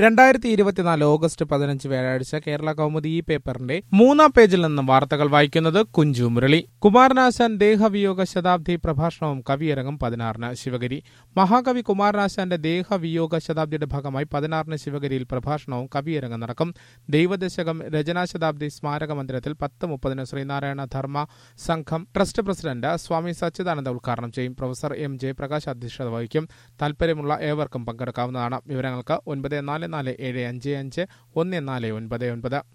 രണ്ടായിരത്തി ഇരുപത്തിനാല് ഓഗസ്റ്റ് പതിനഞ്ച് വ്യാഴാഴ്ച കേരള കൗമുദി ഈ പേപ്പറിന്റെ മൂന്നാം പേജിൽ നിന്നും വാർത്തകൾ വായിക്കുന്നത് കുഞ്ചു മുരളി കുമാരനാശാൻ ദേഹവിയോഗ ശതാബ്ദി പ്രഭാഷണവും കവിയരങ്ങും പതിനാറിന് ശിവഗിരി മഹാകവി കുമാരനാശാന്റെ ദേഹവിയോഗ ശതാബ്ദിയുടെ ഭാഗമായി പതിനാറിന് ശിവഗിരിയിൽ പ്രഭാഷണവും കവിയരങ്ങും നടക്കും ദൈവദശകം രചനാശതാബ്ദി സ്മാരക മന്ദിരത്തിൽ പത്ത് മുപ്പതിന് ശ്രീനാരായണ ധർമ്മ സംഘം ട്രസ്റ്റ് പ്രസിഡന്റ് സ്വാമി സച്ചിദാനന്ദ ഉദ്ഘാടനം ചെയ്യും പ്രൊഫസർ എം ജയപ്രകാശ് അധ്യക്ഷത വഹിക്കും താൽപര്യമുള്ള ഏവർക്കും പങ്കെടുക്കാവുന്നതാണ് വിവരങ്ങൾക്ക് ഒൻപത് നാല് നാല് ഏഴ് അഞ്ച് അഞ്ച് ഒന്ന് നാല് ഒൻപത് ഒൻപത്